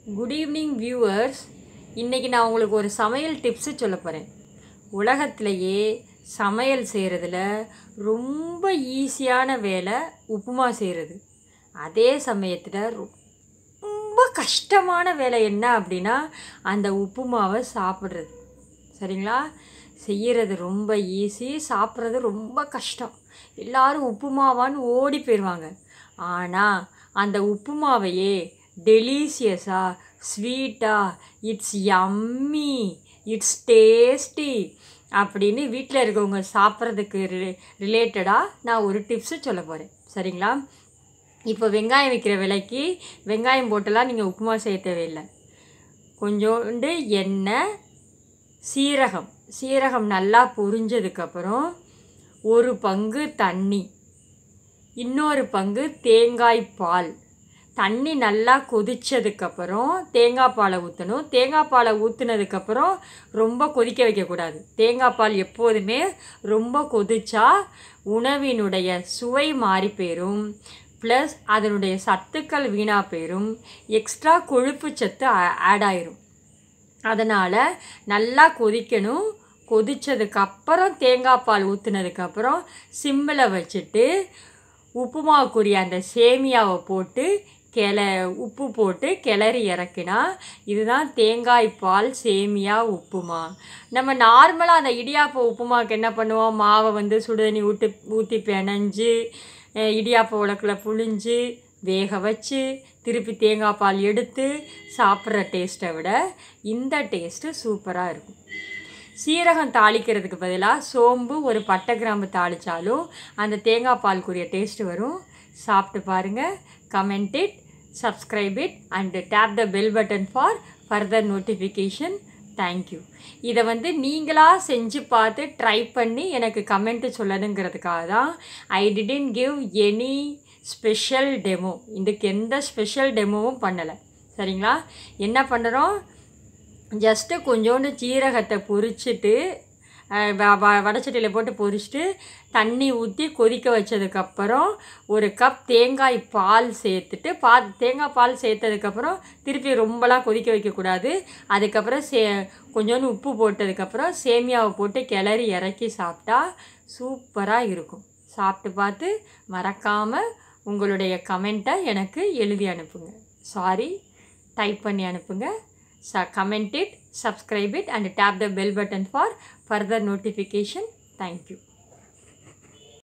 Good evening viewers இன்றைக்கி நான் உங்களுக்கு ஒரு சமையல் டிப்ஸு சொல்ல போகிறேன் உலகத்திலேயே சமையல் செய்கிறதுல ரொம்ப ஈஸியான வேலை உப்புமா செய்கிறது அதே சமயத்தில் ரொம்ப கஷ்டமான வேலை என்ன அப்படின்னா அந்த உப்புமாவை சாப்பிட்றது சரிங்களா செய்கிறது ரொம்ப ஈஸி சாப்பிட்றது ரொம்ப கஷ்டம் எல்லாரும் உப்புமாவான்னு ஓடி போயிடுவாங்க ஆனால் அந்த உப்புமாவையே டெலிசியஸாக ஸ்வீட்டாக இட்ஸ் யம்மி இட்ஸ் டேஸ்டி அப்படின்னு வீட்டில் இருக்கவங்க சாப்பிட்றதுக்கு ரிலே ரிலேட்டடாக நான் ஒரு டிப்ஸு சொல்ல போகிறேன் சரிங்களா இப்போ வெங்காயம் விற்கிற விலைக்கு வெங்காயம் போட்டெல்லாம் நீங்கள் உப்புமா செய்ய தேவையில்லை கொஞ்சோண்டு எண்ணெய் சீரகம் சீரகம் நல்லா பொரிஞ்சதுக்கப்புறம் ஒரு பங்கு தண்ணி இன்னொரு பங்கு தேங்காய் பால் தண்ணி நல்லா கொதிச்சதுக்கப்புறம் தேங்காய் பாலை ஊற்றணும் தேங்காய் பாலை ஊற்றுனதுக்கப்புறம் ரொம்ப கொதிக்க வைக்கக்கூடாது தேங்காய் பால் எப்போதுமே ரொம்ப கொதிச்சா உணவினுடைய சுவை மாறி போயிடும் ப்ளஸ் அதனுடைய சத்துக்கள் வீணாக போயிடும் எக்ஸ்ட்ரா கொழுப்பு சத்து ஆட் ஆயிரும் அதனால் நல்லா கொதிக்கணும் கொதித்ததுக்கப்புறம் தேங்காய் பால் ஊற்றுனதுக்கப்புறம் சிம்மில் வச்சுட்டு உப்புமாவுக்குரிய அந்த சேமியாவை போட்டு கிள உப்பு போட்டு கிளறி இறக்கினா இதுதான் தேங்காய் பால் சேமியா உப்புமா நம்ம நார்மலாக அந்த இடியாப்ப உப்புமாவுக்கு என்ன பண்ணுவோம் மாவை வந்து சுடுதண்ணி ஊற்றி ஊற்றி பிணைஞ்சு இடியாப்ப உலக்கில் புழிஞ்சு வேக வச்சு திருப்பி தேங்காய் பால் எடுத்து சாப்பிட்ற டேஸ்ட்டை விட இந்த டேஸ்ட்டு சூப்பராக இருக்கும் சீரகம் தாளிக்கிறதுக்கு பதிலாக சோம்பு ஒரு பட்டை கிராம்பு தாளித்தாலும் அந்த தேங்காய் பால்க்குரிய டேஸ்ட் வரும் சாப்பிட்டு பாருங்கள் comment it subscribe it and tap the bell button for further notification thank you இதை வந்து நீங்களாக செஞ்சு பார்த்து ட்ரை பண்ணி எனக்கு கமெண்ட்டு சொல்லணுங்கிறதுக்காக தான் I didn't give any special demo இதுக்கு எந்த ஸ்பெஷல் டெமோவும் பண்ணலை சரிங்களா என்ன பண்ணுறோம் ஜஸ்ட்டு கொஞ்சோண்டு சீரகத்தை பொரிச்சிட்டு வடச்சட்டியில் போட்டு பொரிச்சிட்டு தண்ணி ஊற்றி கொதிக்க வச்சதுக்கப்புறம் ஒரு கப் தேங்காய் பால் சேர்த்துட்டு பா தேங்காய் பால் சேர்த்ததுக்கப்புறம் திருப்பி ரொம்பலாம் கொதிக்க வைக்கக்கூடாது அதுக்கப்புறம் சே கொஞ்சோண்டு உப்பு போட்டதுக்கப்புறம் சேமியாவை போட்டு கிளறி இறக்கி சாப்பிட்டா சூப்பராக இருக்கும் சாப்பிட்டு பார்த்து மறக்காமல் உங்களுடைய கமெண்ட்டை எனக்கு எழுதி அனுப்புங்க சாரி டைப் பண்ணி அனுப்புங்க So comment it, subscribe it and tap the bell button for further notification. Thank you.